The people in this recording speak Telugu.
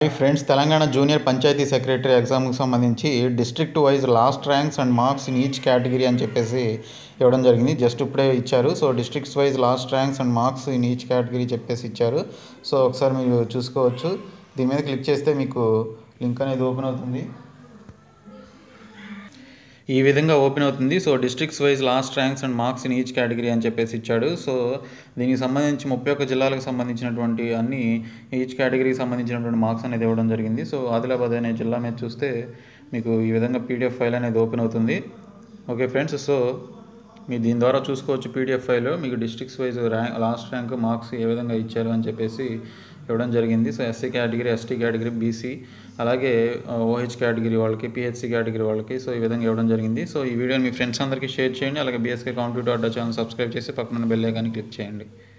friends Telangana junior panchayat secretary ఎగ్జామ్కి సంబంధించి district wise last ranks and marks in each category అని చెప్పేసి ఇవ్వడం జరిగింది జస్ట్ ఇప్పుడే ఇచ్చారు so districts wise last ranks and marks in each category చెప్పేసి ఇచ్చారు సో ఒకసారి మీరు చూసుకోవచ్చు దీని మీద క్లిక్ చేస్తే మీకు లింక్ అనేది ఓపెన్ అవుతుంది ఈ విధంగా ఓపెన్ అవుతుంది so districts wise last ranks and marks in each category అని చెప్పేసి ఇచ్చాడు సో దీనికి సంబంధించి ముప్పై ఒక్క జిల్లాలకు సంబంధించినటువంటి అన్ని ఈచ్ కేటగిరీకి సంబంధించినటువంటి మార్క్స్ అనేది ఇవ్వడం జరిగింది సో ఆదిలాబాద్ అనే జిల్లా మీద చూస్తే మీకు ఈ విధంగా పీడిఎఫ్ ఫైల్ అనేది ఓపెన్ అవుతుంది ఓకే ఫ్రెండ్స్ సో మీరు దీని ద్వారా చూసుకోవచ్చు పీడిఎఫ్ ఫైల్ మీకు districts wise rank last rank marks ఏ విధంగా ఇచ్చారు అని చెప్పేసి ఇవ్వడం జరిగింది so SC category ST category BC అలాగే ఓహెచ్ కేటగిరీ వాళ్ళకి పిహెచ్సి కేటగిరీ వాళ్ళకి సో ఈ విధంగా ఇవ్వడం జరిగింది సో ఈ వీడియోని మీ ఫ్రెండ్స్ అందరికీ షేర్ చేయండి అలాగే BSK computer Adda channel subscribe చేసి పక్కన బెల్ ఐకాన్ని క్లిక్ చేయండి